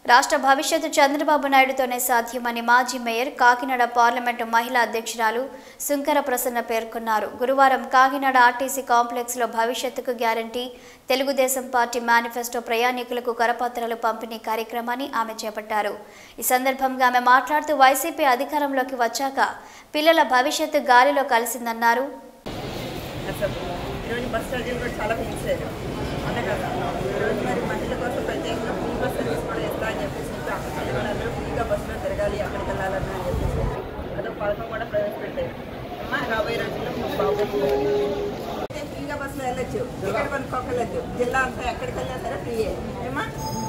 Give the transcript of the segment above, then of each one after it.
రాష్ట్ర భవిష్యత్తు చంద్రబాబు నాయుడుతోనే సాధ్యమని మాజీ మేయర్ కాకినాడ పార్లమెంటు మహిళా అధ్యక్షురాలు సుంకర ప్రసన్న పేర్కొన్నారు గురువారం కాకినాడ ఆర్టీసీ కాంప్లెక్స్లో భవిష్యత్తుకు గ్యారంటీ తెలుగుదేశం పార్టీ మేనిఫెస్టో ప్రయాణికులకు కరపత్రాలు పంపిణీ కార్యక్రమాన్ని ఆమె చేపట్టారు ఈ సందర్భంగా ఆమె మాట్లాడుతూ వైసీపీ అధికారంలోకి వచ్చాక పిల్లల భవిష్యత్తు గాలిలో కలిసిందన్నారు అసలు ఈరోజు బస్ ఛార్జీలు కూడా చాలా పెంచారు అంతే కదా ఈరోజు మరి మహిళల కోసం ప్రత్యేకంగా ఫ్రీ బస్ సర్వీస్ కూడా ఇస్తా అని చెప్పేసి చెప్పి అక్కడ పిల్లలందరూ ఫ్రీగా బస్సులో తిరగాలి అక్కడికి వెళ్ళాలని అని చెప్పేసి అదొక పథకం కూడా ప్రవేశపెట్టారు అమ్మా రాబోయే రోజుల్లో మీకు బాగుంటుంది అయితే ఫ్రీగా బస్సులో వెళ్ళొచ్చు టికెట్ కొనుక్కోకలేదు జిల్లా అంతా ఎక్కడికి వెళ్ళినా సరే ఫ్రీయే ఏమా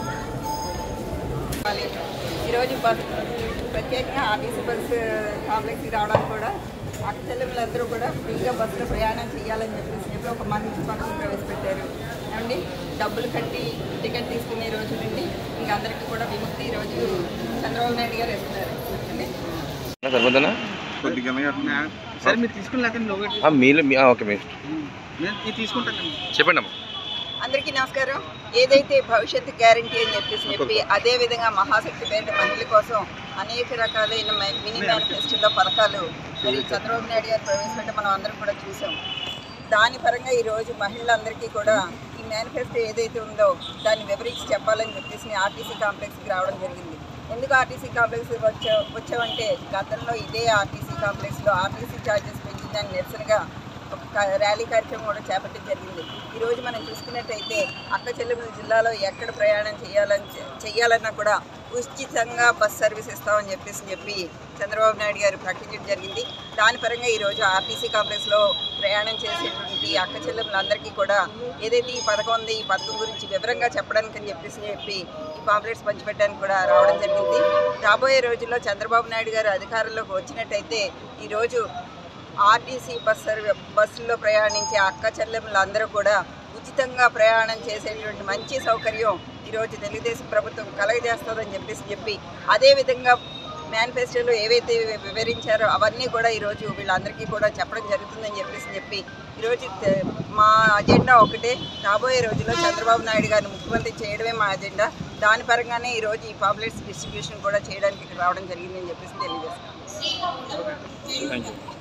ఈరోజు బస్ ప్రత్యేకంగా ఆర్టీసీ బస్సు కాంప్లెక్స్కి రావడానికి కూడా అక్క చెల్లెములందరూ కూడా ఫ్రీగా బస్సులో ప్రయాణం చేయాలని చెప్పేసి చెప్పి ఒక మంచి పథకం ప్రవేశపెట్టారు ఏమండి డబ్బులు కట్టి టికెట్ తీసుకునే రోజు నుండి ఇంక అందరికీ కూడా విముక్తి ఈ రోజు చంద్రబాబు నాయుడు గారు ఇస్తున్నారు అండి సరిపోతుందా కొద్దిగా సరే మీరు తీసుకుని లేకపోతే లోగో ఆ, మీలో మీ- ఆ, ఓకే మీ నేను ఇది తీసుకుంటాను చెప్పండి అమ్మా అందరికీ నమస్కారం ఏదైతే భవిష్యత్తు గ్యారంటీ అని చెప్పేసి చెప్పి అదే విధంగా మహాశక్తి పేట మహిళల కోసం అనేక రకాలైన మ- మినీ మేనిఫెస్టోలో పథకాలు మరి చంద్రబాబు నాయుడు గారు ప్రవేశపెట్టి మనం అందరం కూడా చూసాం దాని పరంగా ఈరోజు మహిళలందరికీ కూడా ఈ మేనిఫెస్టో ఏదైతే ఉందో దాన్ని వివరించి చెప్పాలని చెప్పేసి ఆర్టీసీ కాంప్లెక్స్కి రావడం జరిగింది ఎందుకు ఆర్టీసీ కాంప్లెక్స్ వచ్చా వచ్చామంటే గతంలో ఇదే ఆర్టీసీ కాంప్లెక్స్లో ఆర్టీసీ ఛార్జెస్ పెంచిందని నిరసనగా ఒక క- ర్యాలీ కార్యక్రమం కూడా చేపట్టడం జరిగింది ఈరోజు మనం చూసుకున్నట్టయితే అక్క చెల్లెముల జిల్లాలో ఎక్కడ ప్రయాణం చేయాలని చె- చేయాలన్నా కూడా ఉచితంగా బస్ సర్వీస్ ఇస్తామని చెప్పేసి చెప్పి చంద్రబాబు నాయుడు గారు ప్రకటించడం జరిగింది దాని పరంగా ఈరోజు ఆర్టీసీ కాంప్లెక్స్లో ప్రయాణం చేసేటువంటి అక్క చెల్లెములందరికీ కూడా ఏదైతే ఈ పథకం ఉంది ఈ పథకం గురించి వివరంగా చెప్పడానికి అని చెప్పేసి చెప్పి ఈ పాంప్లెట్స్ పంచిపెట్టడానికి కూడా రావడం జరిగింది రాబోయే రోజుల్లో చంద్రబాబు నాయుడు గారు అధికారంలోకి వచ్చినట్టయితే ఈరోజు ఆర్టీసీ బస్ సర్వీ బస్సుల్లో ప్రయాణించే అక్క చెల్లెములందరూ కూడా ఉచితంగా ప్రయాణం చేసేటువంటి మంచి సౌకర్యం ఈరోజు తెలుగుదేశం ప్రభుత్వం కలగజేస్తుందని చెప్పేసి చెప్పి అదేవిధంగా మేనిఫెస్టోలో ఏవైతే వివరించారో అవన్నీ కూడా ఈరోజు వీళ్ళందరికీ కూడా చెప్పడం జరుగుతుందని చెప్పేసి చెప్పి ఈరోజు తె- మా అజెండా ఒకటే రాబోయే రోజుల్లో చంద్రబాబు నాయుడు గారిని ముఖ్యమంత్రి చేయడమే మా అజెండా దాని పరంగానే ఈరోజు ఈ పాపులేట్స్ డిస్ట్రిబ్యూషన్ కూడా చేయడానికి ఇక్కడ రావడం జరిగిందని చెప్పేసి తెలియజేస్తాను థ్యాంక్ యూ